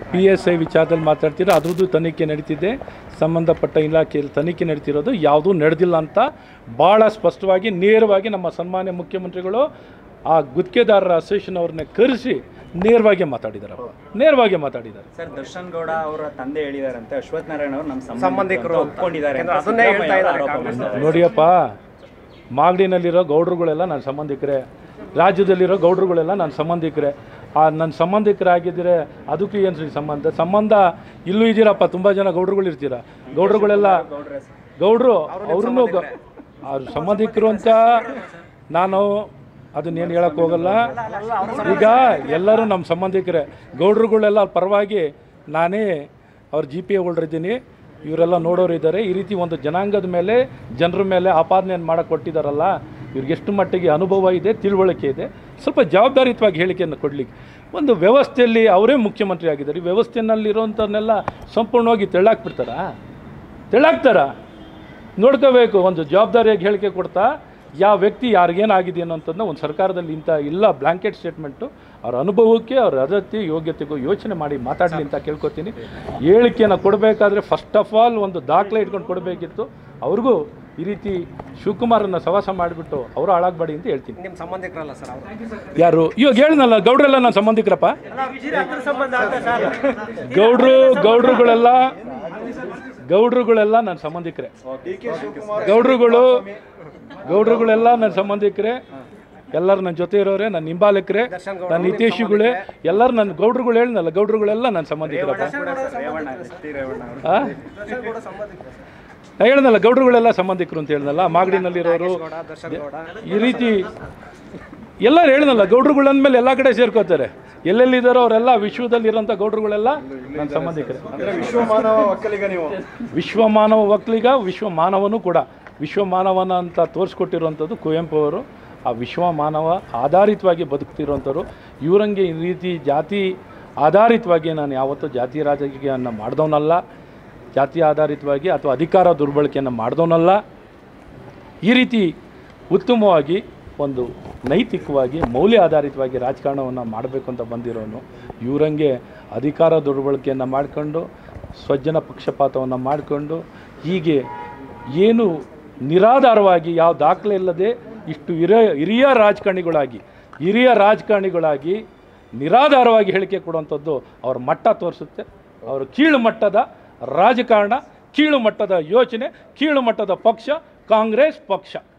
P S I ವಿಚಾರದಲ್ಲಿ ಮಾತಾಡ್ತೀರಾ ಅದ್ರದ್ದು ತನಿಖೆ ನಡೀತಿದೆ ಸಂಬಂಧಪಟ್ಟ ಇಲಾಖೆಯಲ್ಲಿ ತನಿಖೆ ನಡೀತಿರೋದು ಯಾವುದೂ ನಡೆದಿಲ್ಲ ಅಂತ ಭಾಳ ಸ್ಪಷ್ಟವಾಗಿ ನೇರವಾಗಿ ನಮ್ಮ ಸನ್ಮಾನ್ಯ ಮುಖ್ಯಮಂತ್ರಿಗಳು ಆ ಗುತ್ತಿಗೆದಾರರ ಅಸೋಸಿಯೇಷನ್ ಅವ್ರನ್ನ ಕರೆಸಿ ನೇರವಾಗಿ ಮಾತಾಡಿದಾರಪ್ಪ ನೇರವಾಗಿ ಮಾತಾಡಿದ್ದಾರೆ ಸರ್ ದರ್ಶನ್ ಗೌಡ ಅವರ ತಂದೆ ಹೇಳಿದಾರಂತೆ ಅಶ್ವಥ್ ನಾರಾಯಣ ಅವರು ನಮ್ಮ ಸಂಬಂಧಿಕರು ಸಂಬಂಧಿಕರು ಅಂತ. ಒಪ್ಕೊಂಡಿದ್ದಾರೆ ಅಂತ ಯಾಕಂದ್ರೆ ಅದನ್ನೇ ಹೇಳ್ತಾ ಸಿದ್ದರಾಮಯ್ಯ ಇದ್ದಾರೆ ಆರೋಪ ಕಾಂಗ್ರೆಸ್ ಮಾಡ್ತಾರೆ. ನೋಡಿಯಪ್ಪ ಮಾಗಡಿನಲ್ಲಿರೋ ಗೌಡ್ರುಗಳೆಲ್ಲ ನನ್ನ ಸಂಬಂಧಿಕರೇ ರಾಜ್ಯದಲ್ಲಿರೋ ಗೌಡ್ರುಗಳೆಲ್ಲ ನನ್ನ ಸಂಬಂಧಿಕರೇ ಆ ನನ್ನ ಸಂಬಂಧಿಕರಾಗಿದ್ದರೆ ಅದಕ್ಕೂ ಏನು ಸರಿ ಸಂಬಂಧ ಸಂಬಂಧ ಇಲ್ಲೂ ಇದ್ದೀರಪ್ಪ ತುಂಬ ಜನ ಗೌಡ್ರುಗಳು ಇರ್ತೀರ ಗೌಡ್ರುಗಳೆಲ್ಲ ಗೌಡ್ರು ಅವ್ರನ್ನೂ ಗ- ಅವ್ರ ಸಂಬಂಧಿಕರು ಅಂತ ನಾನು ಅದನ್ನೇನು ಹೇಳಕ್ಕೆ ಹೋಗಲ್ಲ ಈಗ ಎಲ್ಲರೂ ನಮ್ಮ ಸಂಬಂಧಿಕರೇ ಗೌಡ್ರುಗಳೆಲ್ಲ ಅವ್ರ ಪರವಾಗಿ ನಾನೇ ಅವ್ರ ಜಿ ಪಿ ಇದ್ದೀನಿ ಇವರೆಲ್ಲ ನೋಡೋರು ಇದ್ದಾರೆ ಈ ರೀತಿ ಒಂದು ಜನಾಂಗದ ಮೇಲೆ ಜನರ ಮೇಲೆ ಆಪಾದನೆಯನ್ನು ಮಾಡಕ್ಕೆ ಕೊಟ್ಟಿದ್ದಾರಲ್ಲ ಇವ್ರಿಗೆ ಎಷ್ಟು ಮಟ್ಟಿಗೆ ಅನುಭವ ಇದೆ ತಿಳುವಳಿಕೆ ಇದೆ ಸ್ವಲ್ಪ ಜವಾಬ್ದಾರಿಯುತವಾಗಿ ಹೇಳಿಕೆಯನ್ನು ಕೊಡಲಿಕ್ಕೆ ಒಂದು ವ್ಯವಸ್ಥೆಯಲ್ಲಿ ಅವರೇ ಮುಖ್ಯಮಂತ್ರಿ ಆಗಿದ್ದಾರೆ ಈ ವ್ಯವಸ್ಥೆನಲ್ಲಿರೋಂಥವ್ರನ್ನೆಲ್ಲ ಸಂಪೂರ್ಣವಾಗಿ ತೆಳ್ಳಾಕ್ಬಿಡ್ತಾರಾ ತೆಳ್ಳಾಕ್ತಾರಾ ನೋಡ್ಕೋಬೇಕು ಒಂದು ಜವಾಬ್ದಾರಿಯಾಗಿ ಹೇಳಿಕೆ ಕೊಡ್ತಾ ಯಾವ ವ್ಯಕ್ತಿ ಯಾರಿಗೇನಾಗಿದೆ ಅನ್ನೋಂಥದ್ದನ್ನ ಒಂದು ಸರ್ಕಾರದಲ್ಲಿ ಇಂಥ ಇಲ್ಲ ಬ್ಲ್ಯಾಂಕೆಟ್ ಸ್ಟೇಟ್ಮೆಂಟು ಅವ್ರ ಅನುಭವಕ್ಕೆ ಅವ್ರ ಅಗತ್ಯ ಯೋಗ್ಯತೆಗೂ ಯೋಚನೆ ಮಾಡಿ ಮಾತಾಡಲಿ ಅಂತ ಕೇಳ್ಕೊತೀನಿ ಹೇಳಿಕೆಯನ್ನು ಕೊಡಬೇಕಾದ್ರೆ ಫಸ್ಟ್ ಆಫ್ ಆಲ್ ಒಂದು ದಾಖಲೆ ಇಟ್ಕೊಂಡು ಕೊಡಬೇಕಿತ್ತು ಅವ್ರಿಗೂ ಈ ರೀತಿ ಶಿವಕುಮಾರನ್ನ ಸವಾಸ ಮಾಡಿಬಿಟ್ಟು ಅವರು ಹಾಳಾಗಬೇಡಿ ಅಂತ ಹೇಳ್ತೀನಿ ನಿಮ್ಮ ಸಂಬಂಧಿಕರಲ್ಲ ಸರ್ ಅವರು ಯಾರು ಇವಾಗ ಹೇಳಿದ್ನಲ್ಲ ಗೌಡ್ರೆಲ್ಲ ನನ್ನ ಸಂಬಂಧಿಕರಪ್ಪ ಸಂಬಂಧ ಅಂತ ಸರ್ ಗೌಡ್ರು ಗೌಡ್ರುಗಳೆಲ್ಲ ಗೌಡ್ರುಗಳೆಲ್ಲ ನನ್ನ ಸಂಬಂಧಿಕರೇ ಗೌಡ್ರುಗಳು ಗೌಡ್ರುಗಳೆಲ್ಲ ನನ್ನ ಸಂಬಂಧಿಕರೇ ಎಲ್ಲರೂ ನನ್ನ ಜೊತೆ ಇರೋರೆ ನನ್ನ ಹಿಂಬಾಲಕರೇ ದರ್ಶನ್ ಗೌಡ ನನ್ನ ಹಿತೇಶಿಗಳೇ ಎಲ್ಲರೂ ನನ್ನ ಗೌಡ್ರುಗಳು ಹೇಳಿದ್ನಲ್ಲ ಗೌಡ್ರುಗಳೆಲ್ಲ ನನ್ನ ಸಂಬಂಧಿಕರಪ್ಪ ರೇವಣ್ಣ ಎಸ್ ಟಿ ರೇವಣ್ಣ ಅವರು ಆ? ನಾ ಹೇಳ್ದಲ್ಲ ಗೌಡ್ರುಗಳೆಲ್ಲ ಸಂಬಂಧಿಕರು ಅಂತ ಹೇಳ್ದಲ್ಲ ಮಾಗಡಿನಲ್ಲಿರೋರು ಗೌಡ ದರ್ಶನ್ ಗೌಡ ಈ ರೀತಿ ಎಲ್ಲರೂ ಹೇಳಿದ್ನಲ್ಲ ಗೌಡ್ರುಗಳು ಅಂದಮೇಲೆ ಎಲ್ಲ ಕಡೆ ಸೇರ್ಕೋತಾರೆ ಎಲ್ಲೆಲ್ಲಿದ್ದಾರೋ ಅವರೆಲ್ಲ ವಿಶ್ವದಲ್ಲಿರೋಂಥ ಗೌಡ್ರುಗಳೆಲ್ಲ ನನ್ನ ಸಂಬಂಧಿಕರೇ ವಿಶ್ವಮಾನವ ಒಕ್ಕಲಿಗ ನೀವು ವಿಶ್ವ ಮಾನವ ಒಕ್ಕಲಿಗ ವಿಶ್ವ ಮಾನವನು ಕೂಡ ವಿಶ್ವ ಮಾನವನ ಅಂತ ತೋರಿಸ್ಕೊಟ್ಟಿರುವಂಥದ್ದು ಕುವೆಂಪು ಅವರು ಆ ವಿಶ್ವ ಮಾನವ ಆಧಾರಿತವಾಗಿ ಬದುಕ್ತಿರುವಂಥವ್ರು ಇವರಂಗೆ ಈ ರೀತಿ ಜಾತಿ ಆಧಾರಿತವಾಗಿ ನಾನು ಯಾವತ್ತೂ ಜಾತಿ ರಾಜಕೀಯವನ್ನು ಮಾಡಿದವನಲ್ಲ ಜಾತಿ ಆಧಾರಿತವಾಗಿ ಅಥವಾ ಅಧಿಕಾರ ದುರ್ಬಳಕೆಯನ್ನು ಮಾಡಿದವನಲ್ಲ ಈ ರೀತಿ ಉತ್ತಮವಾಗಿ ಒಂದು ನೈತಿಕವಾಗಿ ಮೌಲ್ಯ ಆಧಾರಿತವಾಗಿ ರಾಜಕಾರಣವನ್ನು ಮಾಡಬೇಕು ಅಂತ ಬಂದಿರೋನು ಇವರಂಗೆ ಅಧಿಕಾರ ದುರ್ಬಳಕೆಯನ್ನು ಮಾಡಿಕೊಂಡು ಸ್ವಜ್ಜನ ಪಕ್ಷಪಾತವನ್ನು ಮಾಡಿಕೊಂಡು ಹೀಗೆ ಏನು ನಿರಾಧಾರವಾಗಿ ಯಾವ ದಾಖಲೆ ಇಲ್ಲದೆ ಇಷ್ಟು ಹಿರಿಯ ಹಿರಿಯ ರಾಜಕಾರಣಿಗಳಾಗಿ ಹಿರಿಯ ರಾಜಕಾರಣಿಗಳಾಗಿ ನಿರಾಧಾರವಾಗಿ ಹೇಳಿಕೆ ಕೊಡುವಂಥದ್ದು ಅವ್ರ ಮಟ್ಟ ತೋರಿಸುತ್ತೆ ಅವರು ಕೀಳು ಮಟ್ಟದ ರಾಜಕಾರಣ ಕೀಳು ಮಟ್ಟದ ಯೋಚನೆ ಕೀಳು ಮಟ್ಟದ ಪಕ್ಷ ಕಾಂಗ್ರೆಸ್ ಪಕ್ಷ